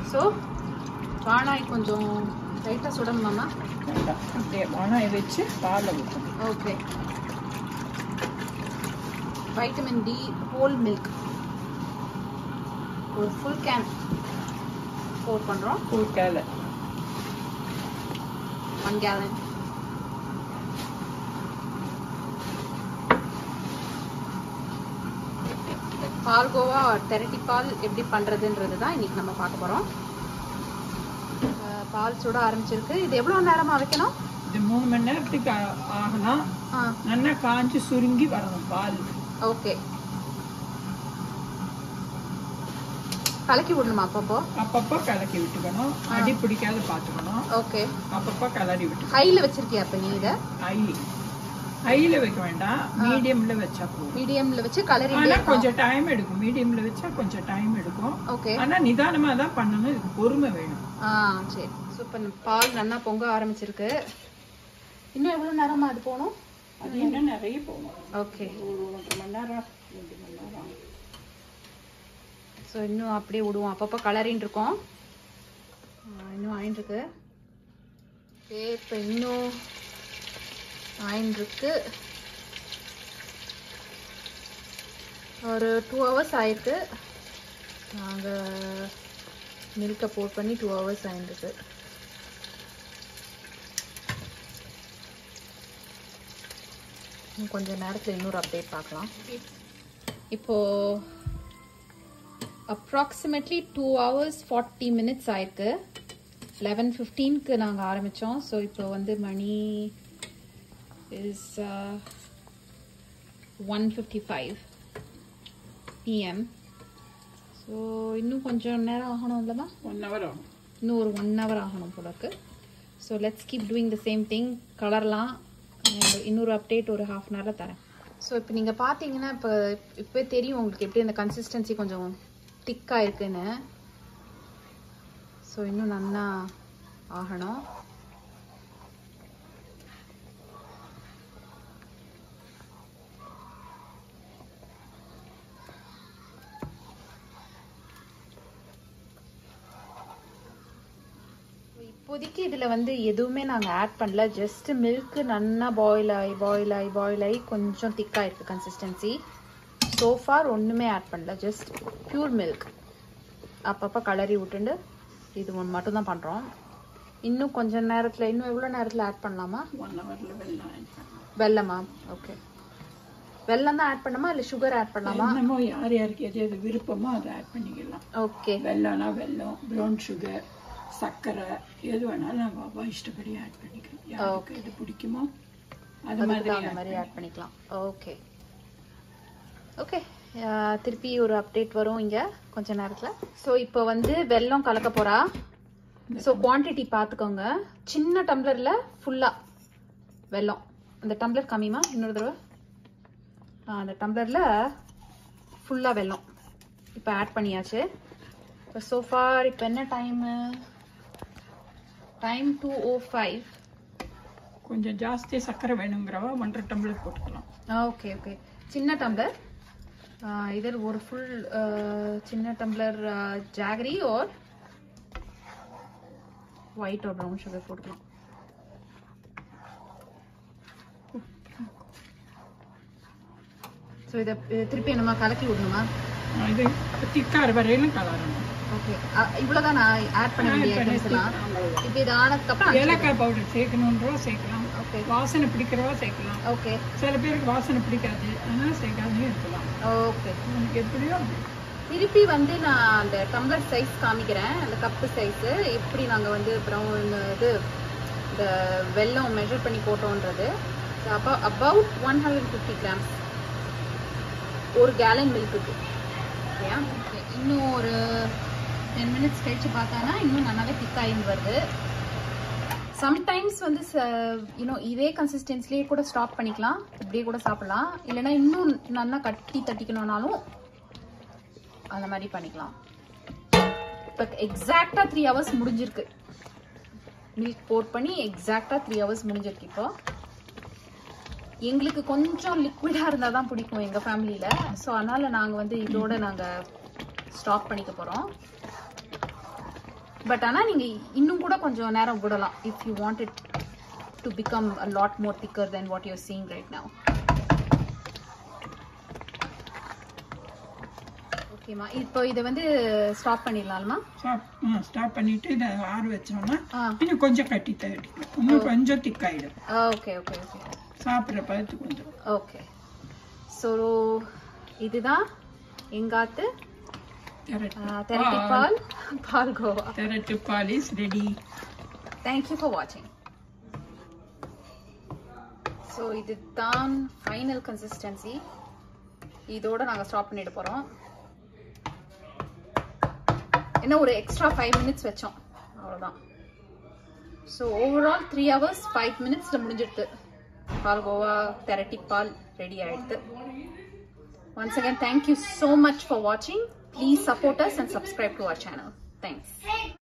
So பானாய் கொஞ்சம் லைட்டாக சுடணுமாம்மா வேண்டாம் அப்படியே வானாய் வச்சு பாலை ஊற்றணும் okay vitamin D whole milk ஒரு ஃபுல் கேன் போர் பண்ணுறோம் ஃபுல் கேலை ஒன் கேலன் பால்கோவா திரட்டி பால் எப்படி பண்ணுறதுன்றது தான் இன்னைக்கு நம்ம பார்க்க போகிறோம் பால் சுட ஆரம்பிச்சிருக்கு இது எவ்வளோ நேரமாக வைக்கணும் இது மூணு மணி நேரத்துக்கு ஆ- ஆகணும் ஆ நல்லா காஞ்சி சுருங்கி வரணும் பால் ஓகே கலக்கி விடணுமா அப்பப்போ அப்பப்போ கலக்கி விட்டுக்கணும் அடி பிடிக்காத பார்த்துக்கணும் ஓகே அப்பப்போ கலரி விட்டுக்கணும் ஹையில் வச்சிருக்கியா அப்போ நீ இதை ஐ ஹையில் வைக்க வேண்டாம் மீடியம்ல வச்சா போதும் மீடியமில் வச்சு கலரி ஆனா கொஞ்சம் டைம் எடுக்கும் மீடியம்ல வச்சா கொஞ்சம் டைம் எடுக்கும் ஓகே ஆனா நிதானமா தான் பண்ணணும் இதுக்கு பொறுமை வேணும் ஆ சரி சூப்பர் பால் நல்லா பொங்க ஆரம்பிச்சிருக்கு இன்னும் எவ்வளோ நேரமா அது போகணும் அது இன்னும் நிறைய போகும் ஓகே ஒரு ஒன்றரை மணி நேரம் ரெண்டு மணி நேரம் ஆகும். ஸோ இன்னும் அப்படியே விடுவோம் அப்பப்போ கலரின்னு இருக்கோம் ஆ, இன்னும் ஆயின் இருக்கு ஓகே இப்போ இன்னும் ஆயின் இருக்கு ஒரு டூ ஹவர்ஸ் ஆயிருக்கு நாங்கள் மில்கை போட் பண்ணி டூ ஹவர்ஸ் ஆயிருக்கு இன்னும் கொஞ்ச நேரத்தில் இன்னொரு அப்டேட் பார்க்கலாம் இப்போ approximately two hours forty minutes ஆயிருக்கு லெவன் ஃபிஃப்டீனுக்கு நாங்கள் ஆரம்பித்தோம் ஸோ இப்போ வந்து மணி is one fifty five PM so இன்னும் கொஞ்சம் நேரம் ஆகணும் இல்லைம்மா ஒன் ஹவர் ஆகும் இன்னும் ஒரு ஒன் ஹவர் ஆகணும் போல இருக்கு so let's keep doing the same thing கலர்லாம் இன்னொரு அப்டேட் ஒரு ஹாஃப் அன் ஹவரில் தரேன் ஸோ இப்போ நீங்கள் பார்த்தீங்கன்னா இப்போ இப்போ தெரியும் உங்களுக்கு எப்படி அந்த கன்சிஸ்டன்சி கொஞ்சம் திக்காக இருக்குன்னு ஸோ இன்னும் நல்லா ஆகணும் இப்போதைக்கு இதில் வந்து எதுவுமே நாங்கள் ஆட் பண்ணல ஜஸ்ட் மில்க் நல்லா பாயில் ஆகி பாயில் ஆகி பாயில் ஆகி கொஞ்சம் திக்காக இருக்குது கன்சிஸ்டன்சி சோஃபார் ஒன்றுமே ஆட் பண்ணல ஜஸ்ட் பியூர் மில்க் அப்பப்போ கலரி விட்டுண்டு இது ஒன்று மட்டும் தான் பண்ணுறோம் இன்னும் கொஞ்சம் நேரத்தில் இன்னும் எவ்வளோ நேரத்தில் ஆட் பண்ணலாமா ஒன் ஹவர்ல வெள்ளம் add பண்ணணும். வெல்லமா ஓகே வெல்லம் தான் ஆட் பண்ணலாமா இல்லை சுகர் ஆட் பண்ணலாமா என்னமோ யார் யாருக்கு எது எது விருப்பமோ அதை ஆட் பண்ணிக்கலாம் ஓகே வெல்லம்னா வெல்லம் ப்ரௌன் சுகர் சர்க்கரை எது வேணாலும் நம்ம அவ இஷ்டப்படி ஆட் பண்ணிக்கலாம் யாருக்கு எது பிடிக்குமோ அது அதுக்கு மாதிரி தகுந்த மாதிரி ஆட் பண்ணிக்கலாம் ஓகே ஓகே திருப்பி ஒரு அப்டேட் வரும் இங்கே கொஞ்ச நேரத்தில் ஸோ இப்போ வந்து வெல்லம் கலக்க போகிறா ஸோ குவான்டிட்டி பார்த்துக்கோங்க சின்ன டம்ளரில் ஃபுல்லாக வெல்லம் அந்த டம்ளர் கம்மிமா இன்னொரு தடவை ஆ, அந்த டம்ளரில் ஃபுல்லாக வெல்லம் இப்போ ஆட் பண்ணியாச்சு இப்போ சோஃபார் இப்போ என்ன time time two O five கொஞ்சம் ஜாஸ்தி சர்க்கரை வேணுங்கிறவா ஒன்றரை டம்ளர் போட்டுக்கலாம் ஓகே ஓகே சின்ன டம்ளர் இதர் ஒரு ஃபுல் சின்ன tumbler jaggery or white or brown sugar போட்டுக்கலாம் ஸோ இதை திருப்பி நம்ம கலக்கி விடணுமா இது திக்கார வரையிலும் கலரணும் ஓகே இவ்வளோதான் நான் ஆட் பண்ண வேண்டிய ஐட்டம்ஸ் எல்லாம் இப்போ இது ஆனதுக்கப்புறம் ஏலக்காய் பவுடர் சேர்க்கணுன்றவா சேர்க்கலாம் ஓகே வாசனை பிடிக்கிறவா சேர்க்கலாம் ஓகே சில பேருக்கு வாசனை பிடிக்காது அதனால சேர்க்காதையும் இருக்கலாம் ஓகே உனக்கு எப்படியோ அப்படி. திருப்பி வந்து நான் அந்த டம்ளர் சைஸ் காமிக்கிறேன் அந்த கப்பு சைஸு எப்படி நாங்கள் வந்து அப்புறம் இது இந்த வெல்லம் மெஷர் பண்ணி போட்டோன்றது அப்போ about one hundred fifty grams ஒரு கேலன் மில்க்குக்கு ஓகேயா ஓகே இன்னும் ஒரு டென் மினிட்ஸ் கழிச்சு பார்த்தானா இன்னும் நல்லாவே திக்காயின்னு வருது சம்டைம்ஸ் வந்து யூனோ இதே கன்சிஸ்டன்சிலேயே கூட ஸ்டாப் பண்ணிக்கலாம் இப்படியே கூட சாப்பிடலாம் இல்லைன்னா இன்னும் நல்லா கட்டி தட்டிக்கணும்னாலும் அந்த மாதிரி பண்ணிக்கலாம் இப்போ எக்ஸாக்டாக த்ரீ ஹவர்ஸ் முடிஞ்சிருக்கு மில்க் போட் பண்ணி எக்ஸாக்டாக த்ரீ ஹவர்ஸ் முடிஞ்சிருக்கு இப்போ எங்களுக்கு கொஞ்சம் லிக்விடாக இருந்தால் தான் பிடிக்கும் எங்கள் ஃபேமிலியில் ஸோ அதனால் நாங்கள் வந்து இதோட நாங்கள் ஸ்டாப் பண்ணிக்க போகிறோம் பட் ஆனால் நீங்கள் இன்னும் கூட கொஞ்சம் நேரம் விடலாம் if you want it to become a lot more thicker then what you're seeing right now ஓகேம்மா இப்போ இதை வந்து ஸ்டாப் பண்ணிடலாமா ஸ்டாப் ஸ்டாப் பண்ணிட்டு இதை ஆற வச்சோம்னா ஆ இன்னும் கொஞ்சம் கட்டி தட்டிக்கலாம் இன்னும் கொஞ்சம் திக்காயிடும் ஓகே ஓகே ஓகே சாப்பிட்ற பதத்துக்கு வந்துடும் ஓகே ஸோ இதுதான் எங்காத்து திரட்டு தெரட்டி பால் பால் கோவா திரட்டு பால் இஸ் ரெடி தேங்க்யூ ஃபார் வாட்சிங் ஸோ இதுதான் ஃபைனல் கன்சிஸ்டன்சி இதோட நாங்கள் ஸ்டாப் பண்ணிட்டு போகிறோம் என்ன ஒரு எக்ஸ்ட்ரா ஃபைவ் மினிட்ஸ் வச்சோம் அவ்வளோதான் so overall three hours five மினிட்ஸில் முடிஞ்சிடுது பால் கோவா தெரட்டி பால் ரெடி ஆயிடுது once again thank you so much for வாட்சிங் please support us and subscribe to our channel thanks